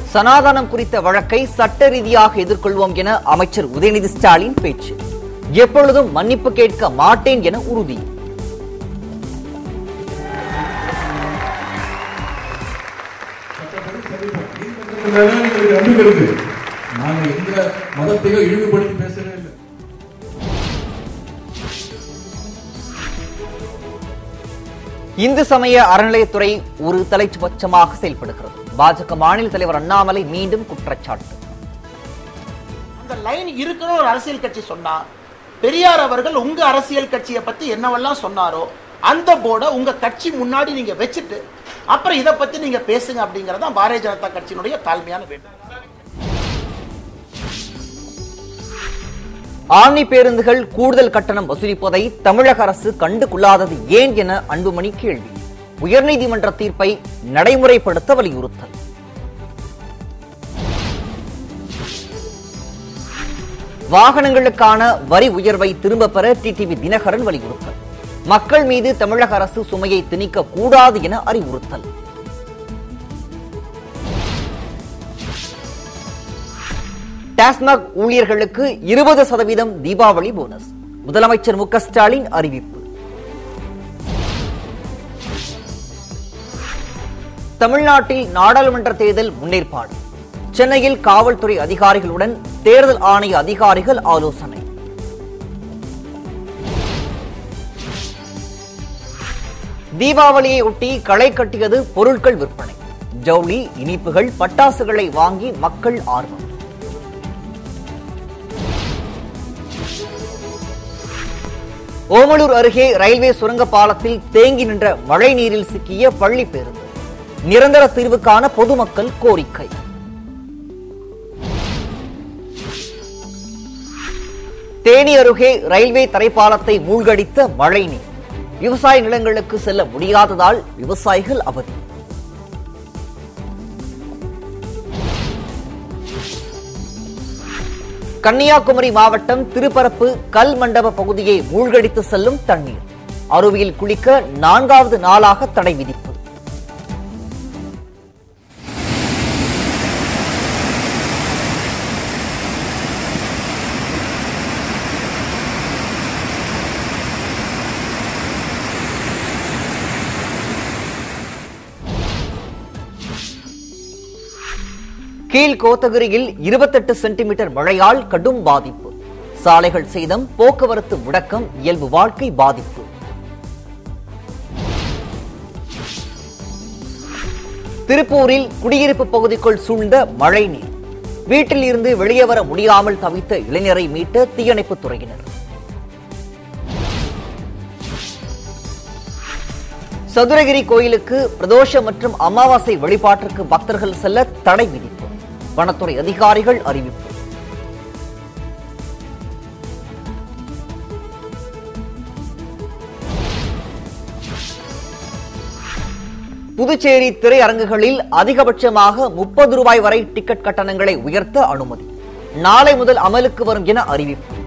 சனாதனம் குறித்த வழக்கை சட்ட ரீதியாக எதிர்கொள்வோம் என அமைச்சர் உதயநிதி ஸ்டாலின் பேச்சு எப்பொழுதும் மன்னிப்பு கேட்க மாட்டேன் என உறுதி மேல எங்களுக்கு நம்பிக்கை இருக்கு நாங்க எந்த மதத்தையோ இழிவுபடுத்தி பேசவே இல்லை இந்து சமய அறநிலையத்துறை ஒரு தலைச்சுபட்சமாக செயல்படுகிறது பாஜக மாநில தலைவர் அண்ணாமலை மீண்டும் குற்றச்சாட்டு அந்த லைன் இருக்குன்னு ஒரு அரசியல் கட்சி சொன்னா பெரியார் அவர்கள் உங்க அரசியல் கட்சியை பத்தி என்னவெல்லாம் சொன்னாரோ அந்த போர்டை உங்க கட்சி முன்னாடி நீங்க வச்சுட்டு அப்புறம் இதை பத்தி நீங்க பேசுங்க அப்படிங்கறது தான் பாரதிய ஜனதா கட்சியினுடைய தாழ்மையான வேண்டுகோள் ஆம்னி பேருந்துகள் கூடுதல் கட்டணம் வசூலிப்பதை தமிழக அரசு கண்டு கொள்ளாதது ஏன் என அன்புமணி கேள்வி உயர்நீதிமன்ற தீர்ப்பை நடைமுறைப்படுத்த வலியுறுத்தல் வாகனங்களுக்கான வரி உயர்வை திரும்ப பெற டிடிவி தினகரன் வலியுறுத்தல் மக்கள் மீது தமிழக அரசு சுமையை திணிக்க கூடாது என அறிவுறுத்தல் டாஸ்மாக் ஊழியர்களுக்கு இருபது சதவீதம் தீபாவளி போனஸ் முதலமைச்சர் மு க ஸ்டாலின் அறிவிப்பு தமிழ்நாட்டில் நாடாளுமன்ற தேர்தல் முன்னேற்பாடு சென்னையில் காவல்துறை அதிகாரிகளுடன் தேர்தல் ஆணைய அதிகாரிகள் ஆலோசனை தீபாவளியை ஒட்டி களை கட்டியது பொருட்கள் விற்பனை ஜவுளி இனிப்புகள் பட்டாசுகளை வாங்கி மக்கள் ஆர்வம் ஓமலூர் அருகே ரயில்வே சுரங்க பாலத்தில் தேங்கி நின்ற மழை நீரில் சிக்கிய பள்ளி பேருந்து நிரந்தர தீர்வுக்கான பொதுமக்கள் கோரிக்கை தேனி அருகே ரயில்வே தரைப்பாலத்தை மூழ்கடித்த மழை நீர் விவசாய நிலங்களுக்கு செல்ல முடியாததால் விவசாயிகள் அவதி கன்னியாகுமரி மாவட்டம் திருப்பரப்பு கல் மண்டப பகுதியை மூழ்கடித்து செல்லும் தண்ணீர் அருவியில் குளிக்க நான்காவது நாளாக தடை விதிப்பு கீழ் கோத்தகிரியில் இருபத்தெட்டு சென்டிமீட்டர் மழையால் கடும் பாதிப்பு சாலைகள் சேதம் போக்குவரத்து முடக்கம் இயல்பு வாழ்க்கை பாதிப்பு திருப்பூரில் குடியிருப்பு பகுதிக்குள் சூழ்ந்த மழை நீர் வீட்டில் இருந்து வெளியே வர முடியாமல் தவித்த இளைஞரை மீட்ட தீயணைப்புத் துறையினர் சதுரகிரி கோயிலுக்கு பிரதோஷ மற்றும் அமாவாசை வழிபாட்டிற்கு பக்தர்கள் செல்ல தடை விதிப்பு வனத்துறை அதிகாரிகள் அறிவிப்பு புதுச்சேரி திரையரங்குகளில் அதிகபட்சமாக முப்பது ரூபாய் வரை டிக்கெட் கட்டணங்களை உயர்த்த அனுமதி நாளை முதல் அமலுக்கு வரும் என அறிவிப்பு